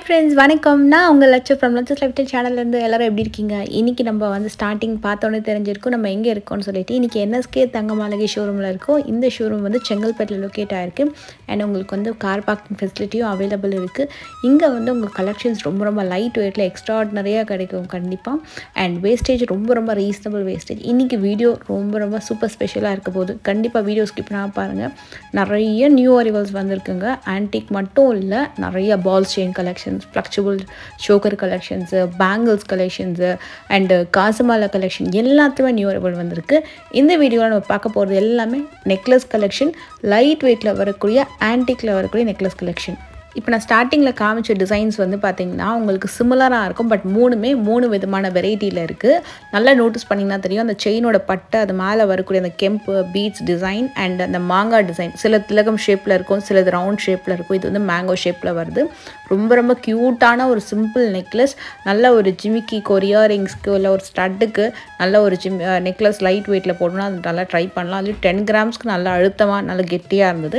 friends வணக்கம் நான் உங்கள் லட்சம் ஃப்ரம் லட்சம் லைஃப் சேனல்லேருந்து எல்லாரும் எப்படி இருக்கீங்க இன்றைக்கி நம்ம வந்து ஸ்டார்டிங் பார்த்தோன்னே தெரிஞ்சிருக்கும் நம்ம எங்கே இருக்கோம்னு சொல்லிட்டு இன்றைக்கி என்எஸ்கே தங்க மாளிகை ஷோரூமில் இருக்கோம் இந்த ஷோரூம் வந்து செங்கல்பேட்டில் லொக்கேட் ஆகிருக்கு அண்ட் உங்களுக்கு வந்து கார் பார்க்கிங் ஃபெசிலிட்டியும் அவைலபிள் இருக்குது இங்கே வந்து உங்கள் கலெக்ஷன்ஸ் ரொம்ப ரொம்ப லைட் வெயிட்டில் எக்ஸ்ட்ராடினரியாக கிடைக்கும் கண்டிப்பாக அண்ட் வேஸ்டேஜ் ரொம்ப ரொம்ப ரீசனபிள் வேஸ்டேஜ் இன்றைக்கி வீடியோ ரொம்ப ரொம்ப சூப்பர் ஸ்பெஷலாக இருக்க போகுது கண்டிப்பாக வீடியோ ஸ்கிப் பண்ணாமல் பாருங்கள் நிறைய நியூ அரைவல்ஸ் வந்திருக்குங்க ஆன்டிக் மட்டும் இல்லை நிறைய பால் செயின் கலெக்ஷன்ஸ் ஃப்ளக்சுவல் choker collections bangles collections and காசுமாலா கலெக்ஷன் எல்லாத்துமே நியூ அரைவல் வந்திருக்கு இந்த வீடியோவில் நம்ம பார்க்க போகிறது எல்லாமே நெக்லஸ் கலெக்ஷன் லைட் வெயிட்டில் வரக்கூடிய ஆன்டிக்கில் வரக்கூடிய நெக்லஸ் கலெக்ஷன் இப்போ நான் ஸ்டார்டிங்கில் காமிச்ச டிசைன்ஸ் வந்து பார்த்திங்கன்னா உங்களுக்கு சிமிலராக இருக்கும் பட் மூணுமே மூணு விதமான வெரைட்டியில் இருக்குது நல்லா நோட்டீஸ் பண்ணிங்கன்னா தெரியும் அந்த செயினோட பட்டை அது மேலே வரக்கூடிய அந்த கெம்பு பீட்ஸ் டிசைன் அண்ட் அந்த மாங்காய் டிசைன் சில திலகம் ஷேப்பில் இருக்கும் சிலது ரவுண்ட் ஷேப்பில் இருக்கும் இது வந்து மேங்கோ ஷேப்பில் வருது ரொம்ப ரொம்ப க்யூட்டான ஒரு சிம்பிள் நெக்லஸ் நல்ல ஒரு ஜிமிக்கி கொரியாரிங்ஸ்க்கு இல்லை ஒரு ஸ்டட்டுக்கு நல்ல ஒரு ஜிம் நெக்லஸ் லைட் வெயிட்டில் போடணும்னா அது நல்லா ட்ரை பண்ணலாம் அது டென் கிராம்ஸ்க்கு நல்லா அழுத்தமாக நல்லா கெட்டியாக இருந்தது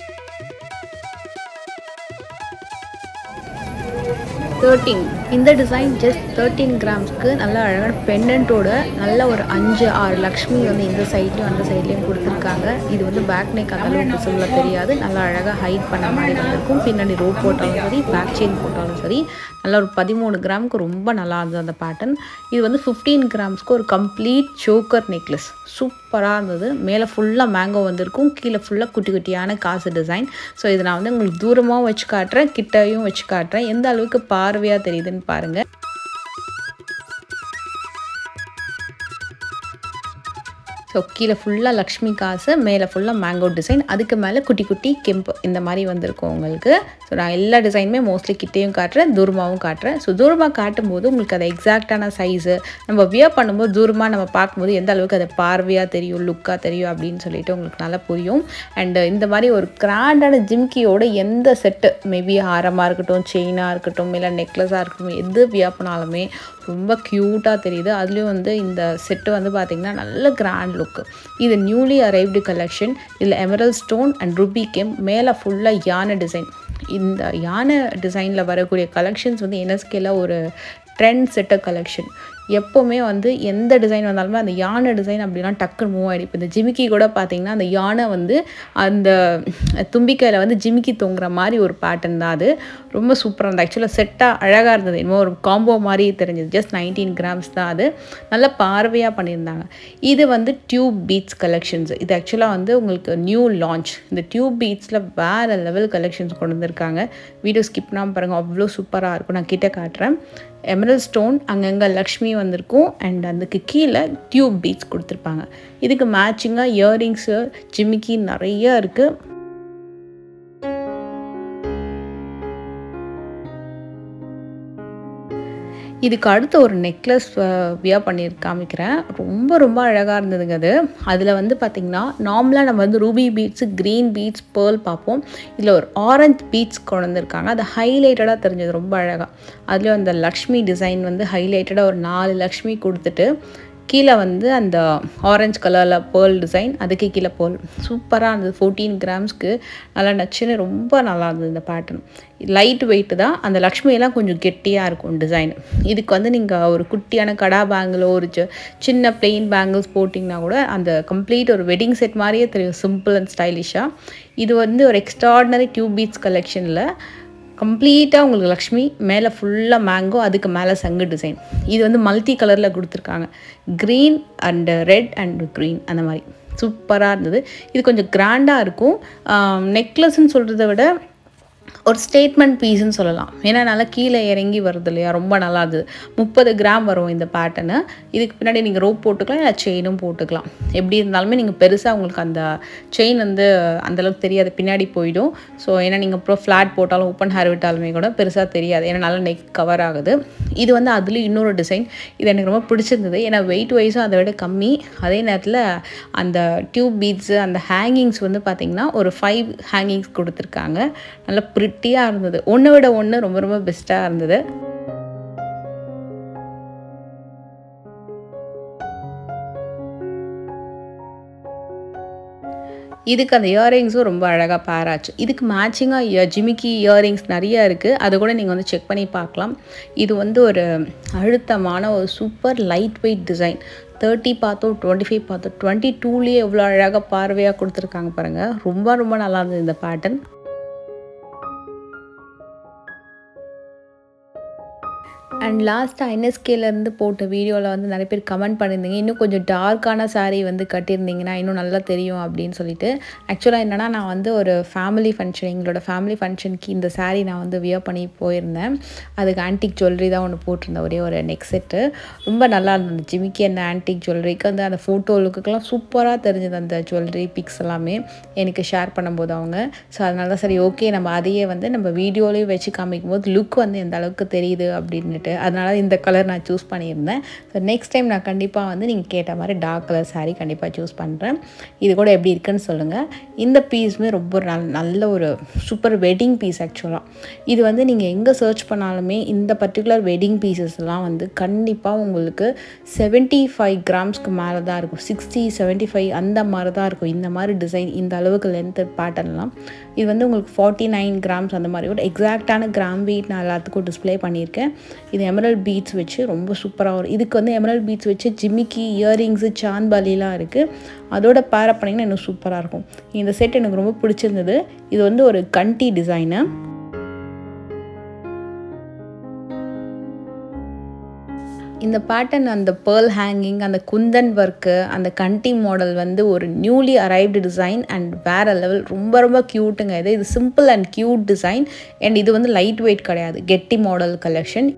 தேர்ட்டீன் இந்த டிசைன் ஜஸ்ட் தேர்ட்டீன் கிராம்ஸ்க்கு நல்ல அழகான பெண்டன்ட்டோட நல்ல ஒரு அஞ்சு ஆறு லக்ஷ்மி வந்து இந்த சைட்லையும் அந்த சைட்லேயும் கொடுத்துருக்காங்க இது வந்து பேக் நெக் அந்த அளவுக்கு சொல்ல தெரியாது நல்லா அழகாக ஹைட் பண்ண மாதிரி வந்திருக்கும் பின்னாடி ரோப் போட்டாலும் சரி பேக் செயின் போட்டாலும் சரி நல்ல ஒரு பதிமூணு கிராமுக்கு ரொம்ப நல்லா இருந்தது அந்த பேட்டர்ன் இது வந்து ஃபிஃப்டீன் கிராம்ஸ்க்கு ஒரு கம்ப்ளீட் சோக்கர் நெக்லஸ் சூப்பராக இருந்தது மேலே ஃபுல்லாக மேங்கோ வந்திருக்கும் கீழே ஃபுல்லாக குட்டி குட்டியான காசு டிசைன் ஸோ இதை நான் வந்து உங்களுக்கு தூரமாகவும் வச்சு காட்டுறேன் கிட்டையும் வச்சு காட்டுறேன் எந்த அளவுக்கு பார்வையாக தெரியுதுன்னு பாருங்கள் ஸோ கீழே ஃபுல்லாக லக்ஷ்மி காசு மேலே ஃபுல்லாக மேங்கோ டிசைன் அதுக்கு மேலே குட்டி குட்டி கெம்பு இந்த மாதிரி வந்திருக்கும் உங்களுக்கு ஸோ நான் எல்லா டிசைனுமே மோஸ்ட்லி கிட்டேயும் காட்டுறேன் தூரமாகவும் காட்டுறேன் ஸோ தூரமாக காட்டும்போது உங்களுக்கு அது எக்ஸாக்டான சைஸு நம்ம வியர் பண்ணும்போது தூரமாக நம்ம பார்க்கும்போது எந்த அளவுக்கு அது பார்வையாக தெரியும் லுக்காக தெரியும் அப்படின்னு சொல்லிட்டு உங்களுக்கு நல்லா புரியும் அண்டு இந்த மாதிரி ஒரு கிராண்டான ஜிம்கியோட எந்த செட்டு மேபி ஹாரமாக இருக்கட்டும் செயினாக இருக்கட்டும் இல்லை நெக்லஸாக இருக்கட்டும் எது வியர் பண்ணாலுமே ரொம்ப க்யூட்டாக தெரியுது அதுலேயும் வந்து இந்த செட்டு வந்து பார்த்திங்கன்னா நல்ல கிராண்ட் லுக்கு இது நியூலி அரைவ்டு கலெக்ஷன் இதில் emerald stone and ruby gem மேலே ஃபுல்லாக யானை டிசைன் இந்த யானை டிசைனில் வரக்கூடிய கலெக்ஷன்ஸ் வந்து என்எஸ்கேல ஒரு ட்ரெண்ட் செட்டர் கலெக்ஷன் எப்போவுமே வந்து எந்த டிசைன் வந்தாலுமே அந்த யானை டிசைன் அப்படின்னா டக்குன்னு மூவ் ஆகிடும் இப்போ இந்த ஜிமிக்கி கூட பார்த்தீங்கன்னா அந்த யானை வந்து அந்த தும்பிக்கையில் வந்து ஜிமிக்கி தொங்குற மாதிரி ஒரு பேட்டர்ன் தான் அது ரொம்ப சூப்பராக இருந்தது ஆக்சுவலாக செட்டாக அழகாக இருந்தது இன்னும் ஒரு காம்போ மாதிரி தெரிஞ்சது ஜஸ்ட் நைன்டீன் கிராம்ஸ் தான் அது நல்ல பார்வையாக பண்ணியிருந்தாங்க இது வந்து டியூப் பீட்ஸ் கலெக்ஷன்ஸ் இது ஆக்சுவலாக வந்து உங்களுக்கு நியூ லான்ச் இந்த டியூப் பீட்ஸில் வேறு லெவல் கலெக்ஷன்ஸ் கொண்டு வந்திருக்காங்க வீடியோ ஸ்கிப் பண்ணாமல் பாருங்கள் அவ்வளோ சூப்பராக இருக்கும் நான் கிட்டே காட்டுறேன் எமரல் ஸ்டோன் அங்கங்கே லக்ஷ்மி வந்திருக்கும் அண்ட் அதுக்கு கீழே டியூப் பீட்ஸ் கொடுத்துருப்பாங்க இதுக்கு மேட்சிங்காக இயரிங்ஸு ஜிமிக்கி நிறைய இருக்குது இதுக்கு அடுத்து ஒரு நெக்லஸ் வியர் பண்ணி காமிக்கிறேன் ரொம்ப ரொம்ப அழகாக இருந்ததுங்க அது அதில் வந்து பார்த்திங்கன்னா நார்மலாக நம்ம வந்து ruby beads green beads pearl பார்ப்போம் இதில் ஒரு ஆரஞ்ச் பீட்ஸ் கொண்டு வந்திருக்காங்க அது ஹைலைட்டடாக தெரிஞ்சது ரொம்ப அழகாக அதுலேயும் அந்த லக்ஷ்மி டிசைன் வந்து ஹைலைட்டடாக ஒரு நாலு லக்ஷ்மி கொடுத்துட்டு கீழே வந்து அந்த ஆரஞ்ச் கலரில் பேர்ல் டிசைன் அதுக்கு கீழே பேர்ல் சூப்பராக இருந்தது ஃபோர்டீன் கிராம்ஸ்க்கு நல்லா நச்சுன்னு ரொம்ப நல்லா இருந்தது இந்த பேட்டர்ன் லைட் வெயிட்டு தான் அந்த லக்ஷ்மியெல்லாம் கொஞ்சம் கெட்டியாக இருக்கும் டிசைன் இதுக்கு வந்து நீங்கள் ஒரு குட்டியான கடா பேங்கிளோ ஒரு சின்ன பிளெயின் பேங்கிள்ஸ் போட்டிங்கன்னா கூட அந்த கம்ப்ளீட் ஒரு வெட்டிங் செட் மாதிரியே தெரியும் சிம்பிள் அண்ட் ஸ்டைலிஷாக இது வந்து ஒரு எக்ஸ்ட்ராடினரி டியூப் பீட்ஸ் கலெக்ஷனில் கம்ப்ளீட்டாக உங்களுக்கு லக்ஷ்மி மேலே ஃபுல்லாக மேங்கோ அதுக்கு மேலே சங்கு டிசைன் இது வந்து மல்டி கலரில் கொடுத்துருக்காங்க green and red and green அந்த மாதிரி சூப்பராக இருந்தது இது கொஞ்சம் கிராண்டாக இருக்கும் நெக்லஸ்ன்னு சொல்கிறத விட ஒரு ஸ்டேட்மெண்ட் பீஸ்ன்னு சொல்லலாம் ஏன்னா நல்லா கீழே இறங்கி வருது இல்லையா ரொம்ப நல்லா இருந்தது முப்பது கிராம் வரும் இந்த பேட்டர்னு இதுக்கு பின்னாடி நீங்கள் ரோப் போட்டுக்கலாம் இல்லை செயினும் போட்டுக்கலாம் எப்படி இருந்தாலுமே நீங்கள் பெருசாக உங்களுக்கு அந்த செயின் வந்து அந்தளவுக்கு தெரியாது பின்னாடி போயிடும் ஸோ ஏன்னா நீங்கள் அப்புறம் ஃப்ளாட் போட்டாலும் ஓப்பன் ஹேர் விட்டாலுமே கூட பெருசாக தெரியாது ஏன்னா நல்லா நெக் கவர் ஆகுது இது வந்து அதுலேயும் இன்னொரு டிசைன் இது எனக்கு ரொம்ப பிடிச்சிருந்தது ஏன்னா வெயிட் வைஸும் அதை விட கம்மி அதே நேரத்தில் அந்த டியூப் பீட்ஸு அந்த ஹேங்கிங்ஸ் வந்து பார்த்திங்கன்னா ஒரு ஃபைவ் ஹேங்கிங்ஸ் கொடுத்துருக்காங்க நல்லா ப்ரிட்டியாக இருந்தது ஒன்று விட ஒன்று ரொம்ப ரொம்ப பெஸ்ட்டாக இருந்தது இதுக்கு அந்த இயரிங்ஸும் ரொம்ப அழகாக பேர் ஆச்சு இதுக்கு மேட்சிங்காக ஜிமிக்கி இயரிங்ஸ் நிறைய இருக்குது அது கூட நீங்கள் வந்து செக் பண்ணி பார்க்கலாம் இது வந்து ஒரு அழுத்தமான ஒரு super light weight design thirty பார்த்தோம் டுவெண்ட்டி ஃபைவ் பார்த்தோம் டுவெண்ட்டி டூலேயே எவ்வளோ அழகாக பார்வையாக கொடுத்துருக்காங்க பாருங்கள் ரொம்ப ரொம்ப நல்லா இருந்தது இந்த பேட்டர்ன் அண்ட் லாஸ்ட்டாக என்எஸ்கேலேருந்து போட்ட வீடியோவில் வந்து நிறைய பேர் கமெண்ட் பண்ணியிருந்தீங்க இன்னும் கொஞ்சம் டார்க்கான saree வந்து கட்டியிருந்தீங்கன்னா இன்னும் நல்லா தெரியும் அப்படின்னு சொல்லிட்டு ஆக்சுவலாக என்னென்னா நான் வந்து ஒரு ஃபேமிலி ஃபங்க்ஷன் எங்களோட ஃபேமிலி ஃபங்க்ஷனுக்கு இந்த saree நான் வந்து வியர் பண்ணி போயிருந்தேன் அதுக்கு ஆன்டிக் ஜுவல்லரி தான் ஒன்று போட்டிருந்தேன் ஒரே ஒரு நெக் செட்டு ரொம்ப நல்லா இருந்தது ஜிமிக்கி அந்த ஆன்டிக் ஜுவல்லரிக்கு வந்து அந்த ஃபோட்டோ லுக்குக்கெல்லாம் சூப்பராக தெரிஞ்சது அந்த ஜுவல்லரி பிக்ஸ் எல்லாமே எனக்கு ஷேர் பண்ணும்போது அவங்க ஸோ அதனால தான் சரி ஓகே நம்ம அதையே வந்து நம்ம வீடியோலேயும் வச்சு காமிக்கும் போது லுக் வந்து எந்த அளவுக்கு தெரியுது அப்படின்னுட்டு அதனால இந்த கலர் நான் சூஸ் பண்ணியிருந்தேன் ஸோ நெக்ஸ்ட் டைம் நான் கண்டிப்பாக வந்து நீங்கள் கேட்ட மாதிரி டார்க் கலர் saree கண்டிப்பாக சூஸ் பண்ணுறேன் இது கூட எப்படி இருக்குன்னு சொல்லுங்கள் இந்த பீஸுமே ரொம்ப நல் நல்ல ஒரு சூப்பர் வெட்டிங் பீஸ் ஆக்சுவலாக இது வந்து நீங்கள் எங்கே சர்ச் பண்ணாலுமே இந்த பர்டிகுலர் வெட்டிங் பீசஸ்லாம் வந்து கண்டிப்பாக உங்களுக்கு செவன்ட்டி ஃபைவ் கிராம்ஸ்க்கு மேலே தான் இருக்கும் சிக்ஸ்டி செவன்ட்டி ஃபைவ் அந்த மாதிரி தான் இருக்கும் இந்த மாதிரி டிசைன் இந்த அளவுக்கு லென்த்து பேட்டர்ன்லாம் இது வந்து உங்களுக்கு ஃபார்ட்டி நைன் கிராம்ஸ் அந்த மாதிரி ஒரு எக்ஸாக்டான கிராம் வெயிட் நான் எல்லாத்துக்கும் டிஸ்ப்ளே பண்ணியிருக்கேன் இது எமரல் பீட்ஸ் வச்சு ரொம்ப சூப்பராக வரும் இதுக்கு வந்து எமரல் பீட்ஸ் வச்சு ஜிமிக்கி இயரிங்ஸு சாந்த்பாலிலாம் இருக்குது அதோட பேரப் பண்ணிங்கன்னா இன்னும் சூப்பராக இருக்கும் இந்த செட் எனக்கு ரொம்ப பிடிச்சிருந்தது இது வந்து ஒரு கண்டி டிசைனு இந்த பேட்டர்ன் அந்த பேர்ல் ஹேங்கிங் அந்த குந்தன் ஒர்க்கு அந்த கண்டி மாடல் வந்து ஒரு நியூலி அரைவ்டு டிசைன் அண்ட் வேறு லெவல் ரொம்ப ரொம்ப க்யூட்டுங்க இது இது simple and cute design and இது வந்து லைட் வெயிட் கிடையாது கெட்டி மாடல் கலெக்ஷன்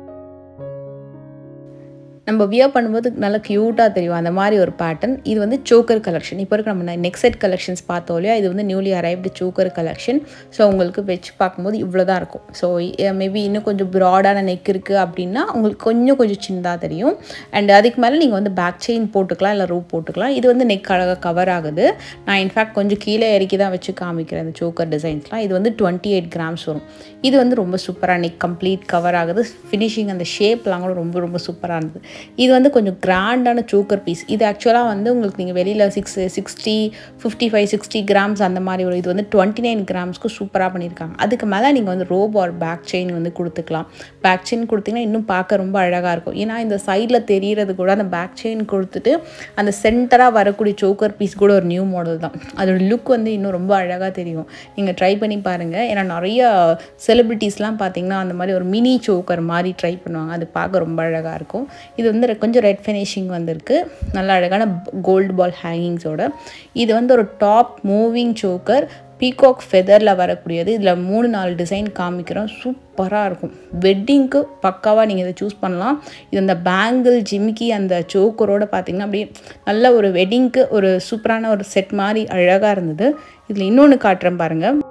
நம்ம வியர் பண்ணும்போது நல்லா க்யூட்டாக தெரியும் அந்த மாதிரி ஒரு பேட்டர்ன் இது வந்து சோக்கர் கலெக்ஷன் இப்போ இருக்க நம்ம நெக் செட் கலெக்ஷன்ஸ் பார்த்தோம் இல்லையா இது வந்து newly arrived choker collection so உங்களுக்கு வச்சு பார்க்கும்போது இவ்வளோ தான் இருக்கும் ஸோ மேபி இன்னும் கொஞ்சம் ப்ராடான நெக் இருக்குது அப்படின்னா உங்களுக்கு கொஞ்சம் கொஞ்சம் சின்னதாக தெரியும் அண்ட் அதுக்கு மேலே நீங்கள் வந்து பேக் செயின் போட்டுக்கலாம் இல்லை ரூப் போட்டுக்கலாம் இது வந்து நெக் அழகாக கவர் ஆகுது நான் இன்ஃபேக்ட் கொஞ்சம் கீழே இறக்கி தான் வச்சு காமிக்கிறேன் இந்த சோக்கர் டிசைன்ஸ்லாம் இது வந்து டுவெண்ட்டி எயிட் கிராம்ஸ் வரும் இது வந்து ரொம்ப சூப்பராக நெக் கம்ப்ளீட் கவர் ஆகுது ஃபினிஷிங் அந்த ஷேப்லாம் கூட ரொம்ப ரொம்ப சூப்பராக இருந்தது இது வந்து கொஞ்சம் கிராண்டான சோக்கர் பீஸ் இது ஆக்சுவலாக வந்து உங்களுக்கு நீங்கள் வெளியில் six sixty fifty five sixty grams அந்த மாதிரி ஒரு இது வந்து டுவெண்ட்டி நைன் கிராம்ஸ்க்கு சூப்பராக பண்ணியிருக்காங்க அதுக்கு மேலே நீங்கள் வந்து ரோப் ஆர் பேக் செயின் வந்து கொடுத்துக்கலாம் பேக் செயின் கொடுத்தீங்கன்னா இன்னும் பார்க்க ரொம்ப அழகாக இருக்கும் ஏன்னா இந்த சைடில் தெரியறது கூட அந்த பேக் செயின் கொடுத்துட்டு அந்த சென்டராக வரக்கூடிய சோக்கர் பீஸ் கூட ஒரு நியூ மாடல் தான் அதோட லுக் வந்து இன்னும் ரொம்ப அழகாக தெரியும் நீங்கள் ட்ரை பண்ணி பாருங்கள் ஏன்னா நிறைய செலிப்ரிட்டிஸ்லாம் பார்த்தீங்கன்னா அந்த மாதிரி ஒரு மினி சோக்கர் மாதிரி ட்ரை பண்ணுவாங்க அது பார்க்க ரொம்ப அழகாக இருக்கும் இது வந்து கொஞ்சம் ரெட் ஃபினிஷிங் வந்திருக்கு நல்ல அழகான கோல்டு பால் ஹேங்கிங்ஸோட இது வந்து ஒரு டாப் மூவிங் சோக்கர் பீகாக் ஃபெதரில் வரக்கூடியது இதில் மூணு நாலு டிசைன் காமிக்கிறோம் சூப்பராக இருக்கும் வெட்டிங்க்கு பக்காவாக நீங்கள் இதை சூஸ் பண்ணலாம் இது அந்த பேங்கிள் ஜிமிக்கி அந்த சோக்கரோட பார்த்தீங்கன்னா அப்படியே நல்ல ஒரு வெட்டிங்க்கு ஒரு சூப்பரான ஒரு செட் மாதிரி அழகாக இருந்தது இதில் இன்னொன்று காட்டுறேன் பாருங்கள்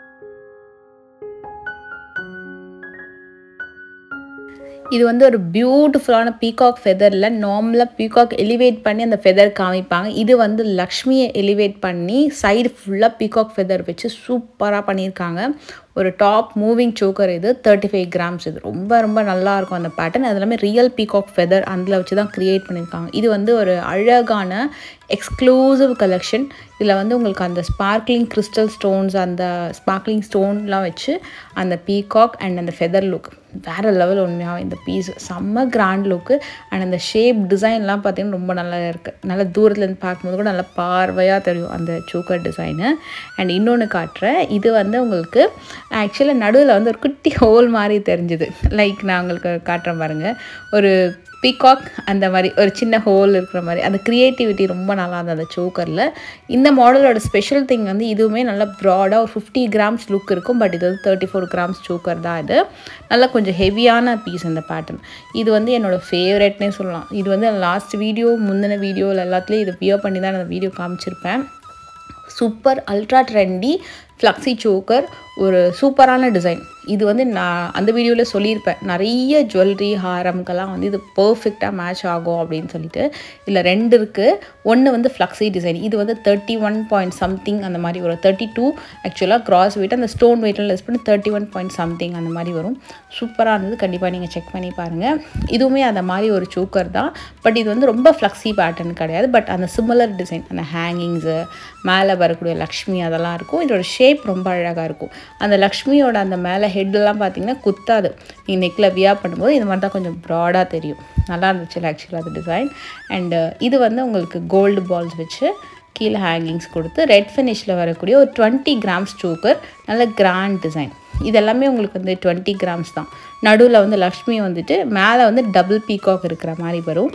இது வந்து ஒரு பியூட்டிஃபுல்லான பீகாக் ஃபெதரில் நார்மலாக பீகாக் எலிவேட் பண்ணி அந்த ஃபெதர் காமிப்பாங்க இது வந்து லக்ஷ்மியை எலிவேட் பண்ணி சைடு ஃபுல்லாக பீகாக் ஃபெதர் வச்சு சூப்பராக பண்ணியிருக்காங்க ஒரு டாப் மூவிங் சோக்கர் இது தேர்ட்டி ஃபைவ் கிராம்ஸ் இது ரொம்ப ரொம்ப நல்லா இருக்கும் அந்த பேட்டர்ன் அது எல்லாமே ரியல் பீகாக் ஃபெதர் அதில் வச்சு தான் க்ரியேட் பண்ணியிருக்காங்க இது வந்து ஒரு அழகான எக்ஸ்க்ளூசிவ் கலெக்ஷன் இதில் வந்து உங்களுக்கு அந்த ஸ்பார்க்லிங் கிறிஸ்டல் ஸ்டோன்ஸ் அந்த ஸ்பார்க்லிங் ஸ்டோன்லாம் வச்சு அந்த பீகாக் அண்ட் அந்த ஃபெதர் லுக் வேறு லெவல் உண்மையாக இந்த பீஸ் செம்ம கிராண்ட் லுக்கு அண்ட் அந்த ஷேப் டிசைன்லாம் பார்த்தீங்கன்னா ரொம்ப நல்லா இருக்குது நல்லா தூரத்துலேருந்து பார்க்கும்போது கூட நல்லா பார்வையாக தெரியும் அந்த சோக்கர் டிசைனு அண்ட் இன்னொன்று காட்டுறேன் இது வந்து உங்களுக்கு ஆக்சுவலாக நடுவில் வந்து ஒரு குட்டி ஹோல் மாதிரி தெரிஞ்சுது லைக் நான் உங்களுக்கு காட்டுறேன் பாருங்கள் ஒரு பீகாக் அந்த மாதிரி ஒரு சின்ன ஹோல் இருக்கிற மாதிரி அந்த க்ரியேட்டிவிட்டி ரொம்ப நல்லா இருந்தது அந்த சோக்கரில் இந்த மாடலோட ஸ்பெஷல் திங் வந்து இதுவுமே நல்லா ப்ராடாக ஒரு ஃபிஃப்டி கிராம்ஸ் லுக் இருக்கும் பட் இது வந்து தேர்ட்டி ஃபோர் கிராம்ஸ் சோக்கர் தான் இது நல்லா கொஞ்சம் ஹெவியான பீஸ் இந்த பேட்டர்ன் இது வந்து என்னோடய ஃபேவரெட்னே சொல்லலாம் இது வந்து லாஸ்ட் வீடியோ முந்தின வீடியோவில் எல்லாத்துலேயும் இது வியர் பண்ணி தான் நான் வீடியோ காமிச்சிருப்பேன் super ultra trendy flexi choker ஒரு சூப்பரான டிசைன் இது வந்து நான் அந்த வீடியோவில் சொல்லியிருப்பேன் நிறைய ஜுவல்லரி ஹாரம்க்கெல்லாம் வந்து இது பர்ஃபெக்டாக மேட்ச் ஆகும் அப்படின்னு சொல்லிட்டு இதில் ரெண்டு இருக்குது ஒன்று வந்து ஃப்ளக்ஸி டிசைன் இது வந்து தேர்ட்டி ஒன் பாயிண்ட் சம்திங் அந்த மாதிரி வரும் தேர்ட்டி டூ ஆக்சுவலாக கிராஸ் வெயிட் அந்த ஸ்டோன் வெயிட்லாம் லெஸ் பண்ணி தேர்ட்டி ஒன் பாயிண்ட் சம்திங் அந்த மாதிரி வரும் சூப்பராக இருந்தது கண்டிப்பாக நீங்கள் செக் பண்ணி பாருங்கள் இதுவுமே அந்த மாதிரி ஒரு சோக்கர் தான் பட் இது வந்து ரொம்ப ஃப்ளக்ஸி பேட்டர்ன் கிடையாது பட் அந்த சிமிலர் டிசைன் அந்த ஹேங்கிங்ஸு மேலே வரக்கூடிய லக்ஷ்மி அதெல்லாம் இருக்கும் இதோட ஷேப் ரொம்ப அழகாக இருக்கும் அந்த லக்ஷ்மியோட அந்த மேலே ஹெட்டெல்லாம் பார்த்தீங்கன்னா குத்தாது நீங்கள் நெக்கில் வியா பண்ணும்போது இது மாதிரி தான் கொஞ்சம் ப்ராடாக தெரியும் நல்லா இருந்துச்சு ஆக்சுவலாக அது டிசைன் அண்டு இது வந்து உங்களுக்கு கோல்டு பால்ஸ் வச்சு கீழே ஹேங்கிங்ஸ் கொடுத்து ரெட் ஃபினிஷில் வரக்கூடிய ஒரு டுவெண்ட்டி கிராம்ஸ் சோக்கர் நல்ல கிராண்ட் டிசைன் இதெல்லாமே உங்களுக்கு வந்து டுவெண்ட்டி கிராம்ஸ் தான் நடுவில் வந்து லக்ஷ்மி வந்துட்டு மேலே வந்து டபுள் பீகாக் இருக்கிற மாதிரி வரும்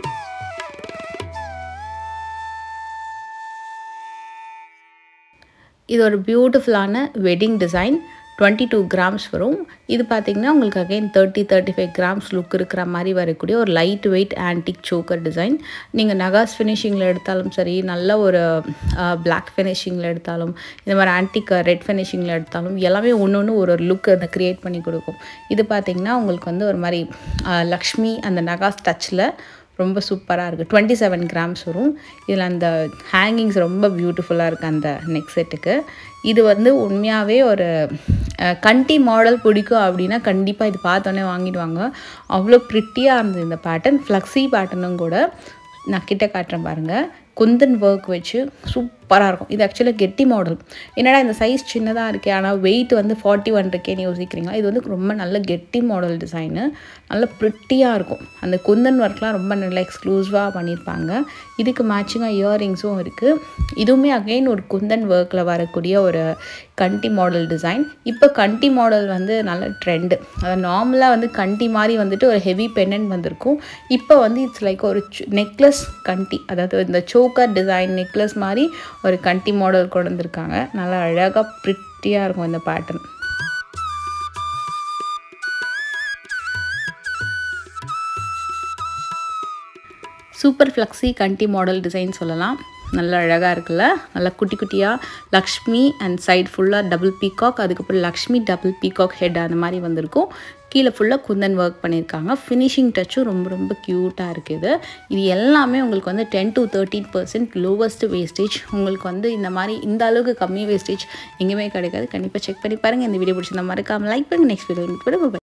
இது ஒரு பியூட்டிஃபுல்லான wedding design twenty two grams வரும் இது பார்த்திங்கன்னா உங்களுக்கு again thirty thirty five grams look இருக்கிற மாதிரி வரக்கூடிய ஒரு light weight antique choker design நீங்கள் நகாஸ் ஃபினிஷிங்கில் எடுத்தாலும் சரி நல்ல ஒரு பிளாக் ஃபினிஷிங்கில் எடுத்தாலும் இந்த மாதிரி ஆன்டிக் ரெட் ஃபினிஷிங்கில் எடுத்தாலும் எல்லாமே ஒன்று ஒன்று ஒரு ஒரு லுக் அதை க்ரியேட் பண்ணி கொடுக்கும் இது பார்த்திங்கன்னா உங்களுக்கு வந்து ஒரு மாதிரி லக்ஷ்மி அந்த நகாஸ் டச்சில் ரொம்ப சூப்பராக இருக்குது டுவெண்ட்டி செவன் கிராம்ஸ் வரும் இதில் அந்த ஹேங்கிங்ஸ் ரொம்ப பியூட்டிஃபுல்லாக இருக்குது அந்த நெக் செட்டுக்கு இது வந்து உண்மையாகவே ஒரு கண்டி மாடல் பிடிக்கும் அப்படின்னா கண்டிப்பாக இது பார்த்தோன்னே வாங்கிடுவாங்க அவ்வளோ ப்ரிட்டியாக இருந்தது இந்த பேட்டர்ன் ஃப்ளக்ஸி பேட்டர்னும் கூட நான் கிட்ட காட்டுறேன் பாருங்கள் குந்தன் ஒர்க் வச்சு சூப்பராக இருக்கும் இது ஆக்சுவலாக கெட்டி மாடல் என்னடா இந்த சைஸ் சின்னதாக இருக்கே ஆனால் வெயிட் வந்து ஃபார்ட்டி ஒன் இருக்கேன்னு யோசிக்கிறீங்களா இது வந்து ரொம்ப நல்ல கெட்டி மாடல் டிசைனு நல்ல ப்ரிட்டியாக இருக்கும் அந்த குந்தன் ஒர்க்லாம் ரொம்ப நல்ல எக்ஸ்க்ளூசிவாக பண்ணியிருப்பாங்க இதுக்கு மேட்சிங்காக இயரிங்ஸும் இருக்குது இதுவுமே அகெயின் ஒரு குந்தன் ஒர்க்கில் வரக்கூடிய ஒரு கண்டி மாடல் டிசைன் இப்போ கண்டி மாடல் வந்து நல்ல ட்ரெண்டு அதை நார்மலாக வந்து கண்டி மாதிரி வந்துட்டு ஒரு ஹெவி பெண்டன்ட் வந்திருக்கும் இப்போ வந்து இட்ஸ் லைக் ஒரு நெக்லஸ் கண்டி அதாவது இந்த சோக்கர் டிசைன் நெக்லஸ் மாதிரி ஒரு கண்டி மாடல் கொண்டு வந்திருக்காங்க நல்லா அழகாக ப்ரிட்டியாக இருக்கும் இந்த பேட்டர்ன் சூப்பர் ஃப்ளக்ஸி கண்டி மாடல் டிசைன் சொல்லலாம் நல்ல அழகாக இருக்குல்ல நல்லா குட்டி குட்டியாக லக்ஷ்மி அண்ட் சைடு ஃபுல்லாக டபுள் பீகாக் அதுக்கப்புறம் லக்ஷ்மி டபுள் பீகாக் ஹெட் அந்த மாதிரி வந்திருக்கும் கீழே ஃபுல்லாக குந்தன் ஒர்க் பண்ணியிருக்காங்க ஃபினிஷிங் டச்சும் ரொம்ப ரொம்ப க்யூட்டாக இருக்குது இது எல்லாமே உங்களுக்கு வந்து ten to thirteen percent lowest wastage உங்களுக்கு வந்து இந்த மாதிரி இந்த அளவுக்கு கம்மி வேஸ்டேஜ் எங்கேயுமே கிடைக்காது கண்டிப்பாக செக் பண்ணி பாருங்கள் இந்த வீடியோ பிடிச்சிருந்தா மறக்காமல் லைக் பண்ணுங்கள் நெக்ஸ்ட் வீடியோ